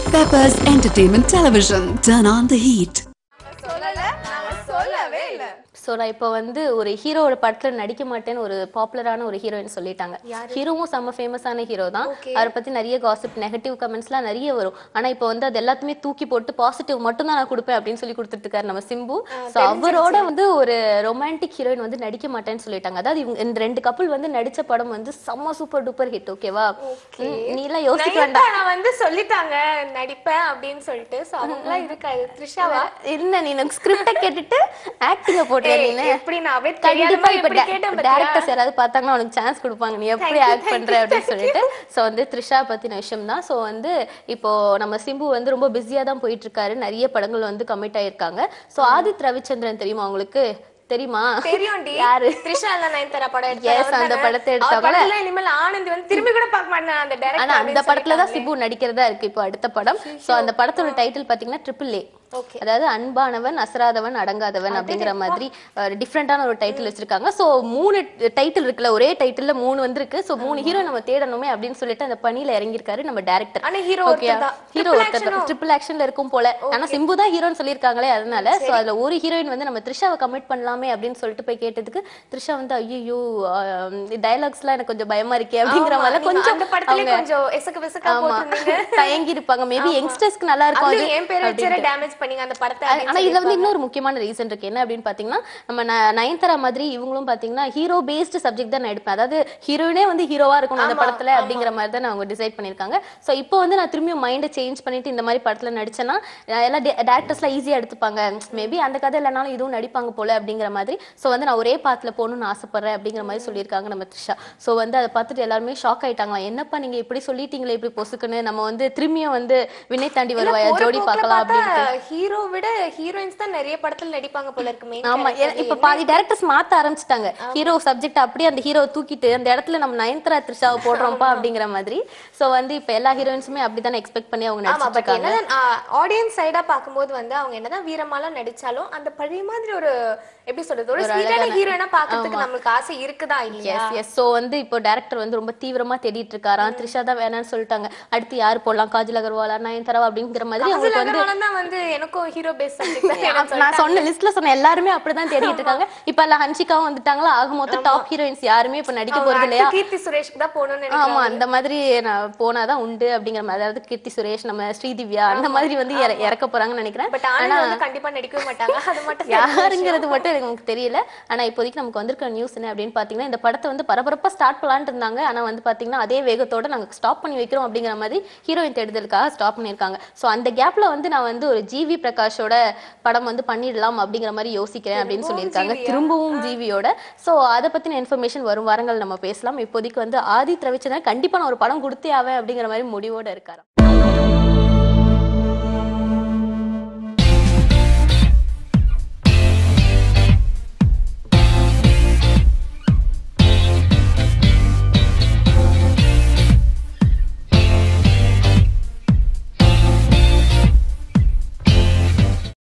Peppers Entertainment Television. Turn on the heat. சொல்லல நாங்க சொல்லவே இல்ல ஸோ நான் இப்போ வந்து ஒரு ஹீரோவோட படத்தில் நடிக்க மாட்டேன்னு ஒரு பாப்புலரான ஒரு ஹீரோயின் சொல்லிட்டாங்க ஹீரோவும் செம்ம ஃபேமஸான ஹீரோ தான் அவரை பற்றி நிறைய காசிப் நெகட்டிவ் கமெண்ட்ஸ்லாம் நிறைய வரும் ஆனால் இப்போ வந்து அது எல்லாத்தையுமே தூக்கி போட்டு பாசிட்டிவ் மட்டும் தான் நான் கொடுப்பேன் அப்படின்னு சொல்லி கொடுத்துட்டு இருக்காரு நம்ம சிம்பு ஸோ அவரோட வந்து ஒரு ரொமான்டிக் ஹீரோயின் வந்து நடிக்க மாட்டேன்னு சொல்லிட்டாங்க அதாவது இவங்க இந்த ரெண்டு கப்பல் வந்து நடிச்ச படம் வந்து செம்ம சூப்பர் டூப்பர் ஹிட் ஓகேவா நீ எல்லாம் யோசிக்க வேண்டாம் நயன்தாரா வந்து சொல்லிட்டாங்க நடிப்பேன் அப்படின்னு சொல்லிட்டு சோ அவங்களாம் இருக்காது த்ரிஷாவா என்ன நீ எனக்கு ஸ்கிரிப்டை கேட்டுட்டு ஆக்டிங்க போட்டியா ஏய், நீனு எப்படி நான் அப்படியே கண்டிப்பா தெரியாம இப்ப எப்படி கேட்டேன் பாத்தியா? டேரக்டர்ஸ் யாராவது பார்த்தாங்கன்னா உனக்கு சான்ஸ் கொடுப்பாங்க நீ எப்படி ஆக்ட் பண்ற அப்படின்னு சொல்லிட்டு சோ வந்து த்ரிஷா பத்தின விஷயம் தான் சோ வந்து இப்போ நம்ம சிம்பு வந்து ரொம்ப பிஸியா தான் போயிட்டு இருக்காரு நிறைய படங்கள் வந்து கமிட் ஆயிருக்காங்க சோ ஆதித் ரவிச்சந்திரன் தெரியுமா உங்களுக்கு தெரியுமா தெரியும்டி யாரு த்ரிஷா இல்ல நயன்தாரா படம் Yes, எடுத்தாங்க அந்த படத்தை அவர் எடுத்தவங்கள- படத்துல இனிமேல் ஆனந்த் வந்து திரும்பி கூட பார்க்க மாட்டேன் அந்த ஆனா அந்த டைரக்டர் படத்துல தான் சிம்பு நடிக்கிறதா இருக்கு இப்போ அடுத்த படம் சோ அந்த படத்தோட டைட்டில் பாத்தீங்கன்னா ட்ரிபிள் ஏ Okay. அதாவது அன்பானவன் அசராதவன் அடங்காதவன் அப்படிங்கிற மாதிரி டிஃப்ரெண்டான ஒரு டைட்டில் வச்சிருக்காங்க சோ மூணு டைட்டில் இருக்குல்ல ஒரே டைட்டில்ல மூணு வந்திருக்கு சோ மூணு ஹீரோ நம்ம தேடணுமே அப்படின்னு சொல்லிட்டு அந்த பணியில இறங்கியிருக்காரு நம்ம டேரக்டர் ஆனா hero ஒருத்தர் தான். ஹீரோ Triple ஒருத்தர் action-ஓ? ட்ரிபிள் ஆக்ஷன்ல இருக்கும் போல ஆனா சிம்பு தான் ஹீரோன்னு சொல்லியிருக்காங்களே அதனால சோ அதுல ஒரு ஹீரோயின் வந்து நம்ம த்ரிஷாவை கமிட் பண்ணலாமே அப்படின்னு சொல்லிட்டு போய் கேட்டதுக்கு த்ரிஷா வந்து ஐயோ டயலாக்ஸ்லாம் எனக்கு கொஞ்சம் பயமா இருக்கே அப்படிங்கிற ஆமா, மாதிரி நீங்க கொஞ்சம் அந்த படத்துல அவங்க- கொஞ்சம் எசக்கு வெசக்கா ஆமா போட்டிருந்தீங்க தயங்கி இருப்பாங்க மேபி யங்ஸ்டர்ஸ்க்கு நல்லா இருக்கும் அது அது என் பேரை வச்சே அப்படின்ட்டு. டேமேஜ் பண்ணீங்க அந்த படத்தை ஆ- அப்படின்னு ஆனா இதுல வந்து சொல்லியிருப்பாங்க. இன்னொரு முக்கியமான ரீசன் இருக்கு என்ன அப்படின்னு பாத்தீங்கன்னா நம்ம ந- நயன்தாரா மாதிரி இவங்களும் பாத்தீங்கன்னா ஹீரோ பேஸ்டு சப்ஜெக்ட் தான் நான் எடுப்பேன் அதாவது ஹீரோயினே வந்து ஹீரோவா இருக்கணும் அந்த ஆமா, படத்துல அப்படிங்கிற மாதிரி தான் அவங்க டிசைட் பண்ணிருக்காங்க சோ இப்போ வந்து நான் திரும்பியும் மைண்டை சேஞ்ச் பண்ணிட்டு இந்த மாதிரி படத்துல நடிச்சேன்னா அஹ் எல்லா டேரக்டர்ஸ்லாம் ஈஸியா எடுத்துப்பாங்க மேபி அந்த கதை இல்லைனாலும் இதுவும் நடிப்பாங்க போல அப்படிங்கிற மாதிரி சோ வந்து நான் ஒரே பாத்துல போகணும்னு ஆசைப்படுறேன் அப்படிங்கிற மாதிரி சொல்லியிருக்காங்க நம்ம த்ரிஷா சோ வந்து அதை பார்த்துட்டு எல்லாருமே ஷாக் ஆயிட்டாங்க என்னப்பா நீங்க இப்படி சொல்லிட்டீங்களே இப்படி பொசுக்குன்னு நம்ம வந்து திரும்பியும் வந்து வினை தாண்டி இல்ல, வருவாயா போற ஜோடி போக்குல பார்க்கலாம் பார்த்தா அப்படின்ட்டு ஹீரோ விட ஹீரோயின்ஸ் தான் நிறைய படத்துல நடிப்பாங்க போல இருக்கு main ஆமா character. ஏ- இப்ப பாதி டேரக்டர்ஸ் மாத்த ஆரம்பிச்சிட்டாங்க ஹீரோ சப்ஜெக்ட் அப்படியே அந்த ஹீரோ தூக்கிட்டு அந்த இடத்துல நம்ம நயன்தரா த்ரிஷாவை போடுறோம்ப்பா அப்படிங்கிற மாதிரி சோ வந்து இப்ப எல்லா ஹீரோயின்ஸுமே அப்படித்தானே எக்ஸ்பெக்ட் பண்ணி அவங்க ஆமா நடிச்சிட்டு பட் இருக்காங்க என்னதான் ஆடியன்ஸ் சைடா பாக்கும்போது வந்து அவங்க என்னதான் வீரமாலாம் நடிச்சாலும் அந்த பழைய மாதிரி ஒரு எப்படி சொல்றது ஒரு ஸ்வீட்டான ஹீரோயினா பாக்குறதுக்கு நம்மளுக்கு ஆசை இருக்குதா இல்லையா எஸ் எஸ் சோ வந்து இப்போ டேரக்டர் வந்து ரொம்ப தீவிரமா தேடிட்டு இருக்காராம் த்ரிஷா தான் வேணாம்னு சொல்லிட்டாங்க அடுத்து யார் போடலாம் காஜல் அகர்வாலா நயன்தரா அப்படிங்கிற மாதிரி அவங்களுக்கு வந்து அகர்வாலன் தான் வந்து எனக்கும் ஹீரோ பேஸ் சப்ஜெக்ட் நான் சொன்ன லிஸ்ட்ல சொன்ன எல்லாருமே அப்படிதான் தேடிட்டு இருக்காங்க இப்ப எல்லாம் ஹன்சிகாவும் வந்துட்டாங்களா ஆக மொத்தம் டாப் ஹீரோயின்ஸ் யாருமே இப்ப நடிக்க போறது இல்லையா கீர்த்தி சுரேஷ்க்கு தான் போகணும்னு ஆமா நினைக்கிறேன் அந்த மாதிரி நான் போனாதான் உண்டு அப்படிங்கிற மாதிரி அதாவது கீர்த்தி சுரேஷ் நம்ம ஸ்ரீதிவ்யா அந்த மாதிரி வந்து இற- இறக்க போறாங்கன்னு நினைக்கிறேன் பட் ஆனா வந்து கண்டிப்பா நடிக்கவே மாட்டாங்க அது மட்டும் யாருங்கிறது மட்டும் எனக்கு நமக்கு தெரியல ஆனா இப்போதைக்கு நமக்கு வந்திருக்கிற நியூஸ் என்ன அப்படின்னு பாத்தீங்கன்னா இந்த படத்தை வந்து பரபரப்பா ஸ்டார்ட் பண்ணலாம்னு இருந்தாங்க ஆனா வந்து பாத்தீங்கன்னா அதே வேகத்தோட நாங்க ஸ்டாப் பண்ணி வைக்கிறோம் அப்படிங்கிற மாதிரி ஹீரோயின் தேடுதலுக்காக ஸ்டாப் பண்ணிருக்காங்க சோ அந்த கேப்ல வந்து நான் வந்து ஒரு ஜிவி பிரகாஷோட படம் வந்து பண்ணிடலாம் அப்படிங்கிற மாதிரி யோசிக்கிறேன் அப்படின்னு சொல்லியிருக்காங்க திரும்பவும் ஜிவியோட சோ அதை பத்தின இன்ஃபர்மேஷன் வரும் வாரங்கள் நம்ம பேசலாம் இப்போதைக்கு வந்து ஆதித் ரவிச்சந்திரன் கண்டிப்பா நான் ஒரு படம் கொடுத்தே ஆவேன் அப்படிங்கிற மாதிரி முடிவோட இருக்காராம்